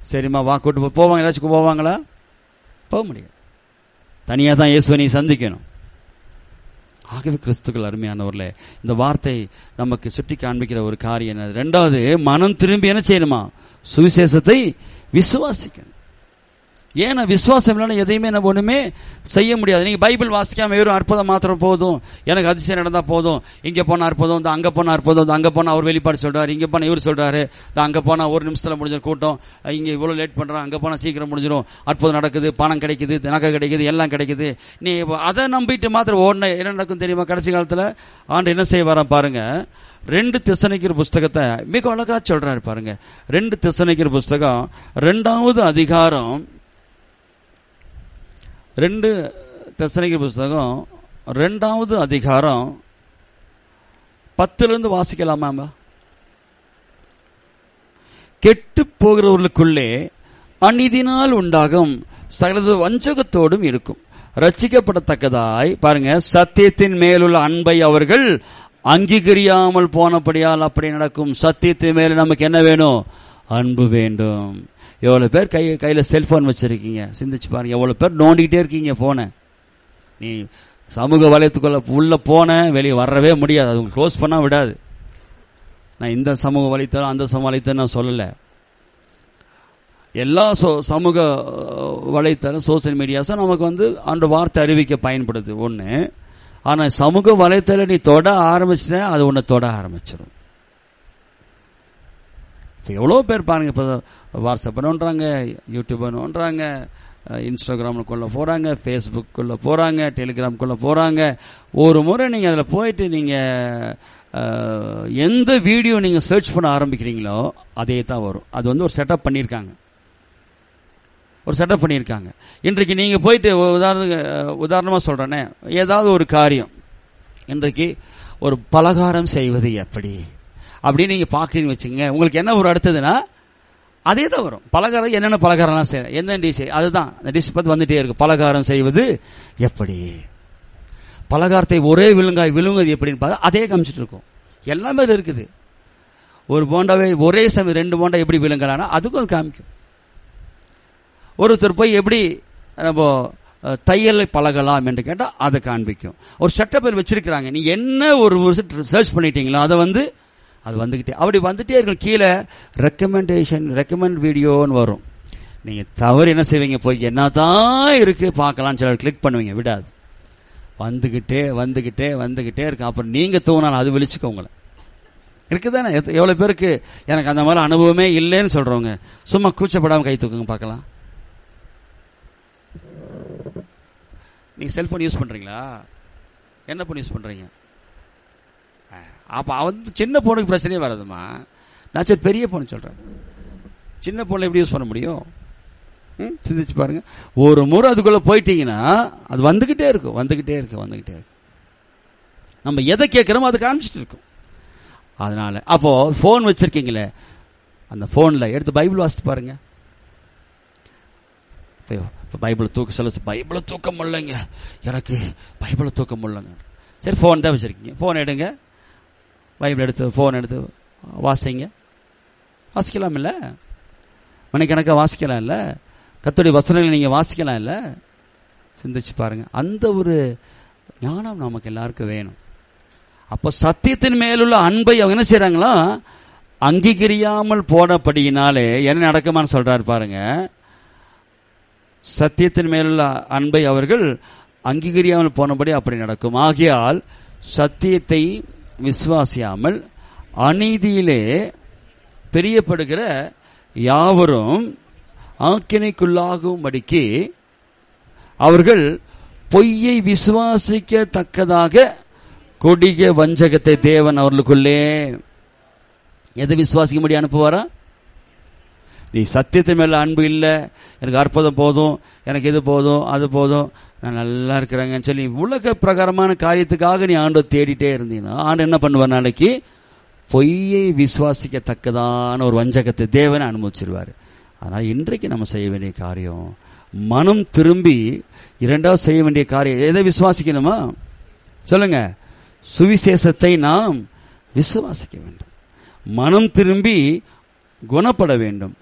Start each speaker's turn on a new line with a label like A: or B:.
A: சரிம்மா வா கூட்டு போ போவாங்க ஏதாச்சும் போவாங்களா போக முடியாது தனியாக தான் இயேசுவை நீ சந்திக்கணும் ஆகவே கிறிஸ்துக்கள் அருமையானவர்களே இந்த வார்த்தை நமக்கு சுட்டி காண்பிக்கிற ஒரு காரியம் என்ன ரெண்டாவது மனம் திரும்பி என்ன செய்யணுமா சுவிசேஷத்தை விசுவாசிக்கணும் ஏன்னா விசுவாசம் இல்லைன்னா எதையுமே நம்ம ஒண்ணுமே செய்ய முடியாது நீங்க பைபிள் வாசிக்காம வெறும் அற்புதம் மாத்திரம் போதும் எனக்கு அதிசயம் நடந்தா போதும் இங்க போனா அற்புதம் இந்த அங்க போனா அற்புதம் இந்த அங்க போனா அவர் வெளிப்பாடு சொல்றாரு இங்க போனா இவர் சொல்றாரு இந்த அங்க போனா ஒரு நிமிஷத்துல முடிஞ்சிடும் கூட்டம் இங்க இவ்வளவு லேட் பண்றான் அங்க போனா சீக்கிரம் முடிஞ்சிடும் அற்புதம் நடக்குது பணம் கிடைக்குது நகை கிடைக்குது எல்லாம் கிடைக்குது நீ அதை நம்பிட்டு மாத்திரம் ஓடன என்ன நடக்கும் தெரியுமா கடைசி காலத்துல ஆண்டு என்ன செய்ய வர பாருங்க ரெண்டு திசனைக்கிற புஸ்தகத்தை மிக அழகா சொல்றாரு பாருங்க ரெண்டு திசனைக்கிற புஸ்தகம் ரெண்டாவது அதிகாரம் ரெண்டு தெசனிக்கர் புஸ்தகம் ரெண்டாவது அதிகாரம் பத்திலிருந்து வாசிக்கலாமா கெட்டு போகிறவர்களுக்குள்ளே அநீதினால் உண்டாகும் சகலது வஞ்சகத்தோடும் இருக்கும் ரட்சிக்கப்படத்தக்கதாய் பாருங்க சத்தியத்தின் மேலுள்ள அன்பை அவர்கள் அங்கீகரியாமல் போனபடியால் அப்படி நடக்கும் சத்தியத்தின் மேல நமக்கு என்ன வேணும் அன்பு வேண்டும் எவ்வளவு பேர் கை கையில செல்போன் வச்சிருக்கீங்க சிந்திச்சு பாருங்க எவ்வளவு பேர் நோண்டிக்கிட்டே இருக்கீங்க போன நீ சமூக வலையத்துக்குள்ள உள்ள போன வெளியே வரவே முடியாது அது க்ளோஸ் பண்ணா விடாது நான் இந்த சமூக வலைத்தளம் அந்த சமூக வலைத்தளம் நான் சொல்லல எல்லா சமூக வலைத்தளம் சோசியல் மீடியாஸும் நமக்கு வந்து அந்த வார்த்தை அறிவிக்க பயன்படுது ஒன்று ஆனால் சமூக வலைத்தளம் நீ தொட ஆரம்பிச்சிட்ட அது உன்னை தொட ஆரம்பிச்சிடும் இப்போ எவ்வளோ பேர் பாருங்க இப்போ வாட்ஸ்அப் நோண்டுறாங்க யூடியூப் நோண்டுறாங்க இன்ஸ்டாகிராமுக்குள்ளே போகிறாங்க ஃபேஸ்புக்குள்ளே போகிறாங்க டெலிகிராமுக்குள்ளே போகிறாங்க ஒரு முறை நீங்கள் அதில் போயிட்டு நீங்கள் எந்த வீடியோ நீங்கள் சர்ச் பண்ண ஆரம்பிக்கிறீங்களோ அதே தான் வரும் அது வந்து ஒரு செட்டப் பண்ணியிருக்காங்க ஒரு செட்டப் பண்ணியிருக்காங்க இன்றைக்கு நீங்கள் போயிட்டு உதாரண உதாரணமாக சொல்கிறேனே ஏதாவது ஒரு காரியம் இன்றைக்கு ஒரு பலகாரம் செய்வது எப்படி அப்படின்னு நீங்க பாக்குறீங்கன்னு வச்சுங்க உங்களுக்கு என்ன ஒரு அடுத்ததுன்னா அதே தான் வரும் பலகாரம் என்னென்ன பலகாரம்லாம் செய்யணும் எந்த டிஷ் அதுதான் அந்த டிஷ் பத்தி வந்துட்டே இருக்கு பலகாரம் செய்வது எப்படி பலகாரத்தை ஒரே விழுங்காய் விழுங்குவது எப்படின்னு பார்த்தா அதே காமிச்சிட்டு இருக்கும் எல்லாமே இருக்குது ஒரு போண்டாவை ஒரே சமயம் ரெண்டு போண்டா எப்படி விழுங்கலான்னா அதுக்கும் காமிக்கும் ஒருத்தர் போய் எப்படி நம்ம தையலை பழகலாம் என்று கேட்டால் அதை காண்பிக்கும் ஒரு செட்டப் வச்சிருக்கிறாங்க நீ என்ன ஒரு சர்ச் பண்ணிட்டீங்களோ அதை வந்து அது வந்துக்கிட்டே அப்படி வந்துட்டே இருக்கும் கீழே ரெக்கமெண்டேஷன் ரெக்கமெண்ட் வீடியோன்னு வரும் நீங்கள் தவறு என்ன செய்வீங்க போய் என்னதான் இருக்கு பார்க்கலாம்னு சொல்லி கிளிக் பண்ணுவீங்க விடாது வந்துக்கிட்டே வந்துக்கிட்டே வந்துக்கிட்டே இருக்கும் அப்புறம் நீங்கள் தூங்கினாலும் அது விழிச்சுக்கோ உங்களை இருக்குதானே எவ்வளோ பேருக்கு எனக்கு அந்த மாதிரி அனுபவமே இல்லைன்னு சொல்கிறவங்க சும்மா கூச்சப்படாமல் கை தூக்குங்க பார்க்கலாம் நீங்கள் செல்ஃபோன் யூஸ் பண்ணுறீங்களா என்ன ஃபோன் யூஸ் பண்ணுறீங்க அப்போ வந்து சின்ன பொண்ணுக்கு பிரச்சனையே வராதுமா நான் சரி பெரிய பொண்ணு சொல்கிறேன் சின்ன பொண்ணை எப்படி யூஸ் பண்ண முடியும் ம் சிந்திச்சு பாருங்க ஒரு முறை அதுக்குள்ளே போயிட்டீங்கன்னா அது வந்துக்கிட்டே இருக்கும் வந்துக்கிட்டே இருக்கு வந்துக்கிட்டே இருக்கும் நம்ம எதை கேட்குறோமோ அதை காமிச்சிட்டு இருக்கும் அதனால அப்போ ஃபோன் வச்சிருக்கீங்களே அந்த ஃபோனில் எடுத்து பைபிள் வாசித்து பாருங்க இப்போ பைபிள் தூக்க சொல்ல பைபிளை தூக்க முடியலைங்க எனக்கு பைபிளை தூக்க முடியலங்க சரி ஃபோன் தான் வச்சுருக்கீங்க ஃபோன் எடுங்க பைபிள் எடுத்து ஃபோன் எடுத்து வாசிங்க வாசிக்கலாம் இல்லை மணிக்கணக்காக வாசிக்கலாம் இல்லை கத்துடைய வசனங்களை நீங்கள் வாசிக்கலாம் இல்லை சிந்திச்சு பாருங்க அந்த ஒரு ஞானம் நமக்கு எல்லாருக்கும் வேணும் அப்போ சத்தியத்தின் மேலுள்ள அன்பை அவங்க என்ன செய்யறாங்களா அங்கீகரியாமல் போனபடியினாலே என்ன நடக்குமான்னு சொல்றாரு பாருங்க சத்தியத்தின் மேலுள்ள அன்பை அவர்கள் அங்கீகரியாமல் போனபடி அப்படி நடக்கும் ஆகையால் சத்தியத்தை விசுவாசியாமல் அநீதியிலே பிரியப்படுகிற யாவரும் ஆக்கினைக்குள்ளாகும்படிக்கு அவர்கள் பொய்யை விசுவாசிக்கத்தக்கதாக கொடிய வஞ்சகத்தை தேவன் அவர்களுக்குள்ளே எதை விசுவாசிக்க முடியும் அனுப்புவாரா நீ சத்தியத்தின் மேல அன்பு இல்லை எனக்கு அற்புதம் போதும் எனக்கு இது போதும் அது போதும் நான் நல்லா இருக்கிறேங்கன்னு சொல்லி உலக பிரகாரமான காரியத்துக்காக நீ ஆண்டை தேடிட்டே இருந்தீங்கன்னா ஆண்டு என்ன பண்ணுவார் நாளைக்கு பொய்யை விசுவாசிக்கத்தக்கதான ஒரு வஞ்சகத்தை தேவனை அனுபவிச்சிருவார் அதனால் இன்றைக்கு நம்ம செய்ய வேண்டிய காரியம் மனம் திரும்பி இரண்டாவது செய்ய வேண்டிய காரியம் எதை விசுவாசிக்கணுமா சொல்லுங்க சுவிசேஷத்தை நாம் விசுவாசிக்க வேண்டும் மனம் திரும்பி குணப்பட வேண்டும்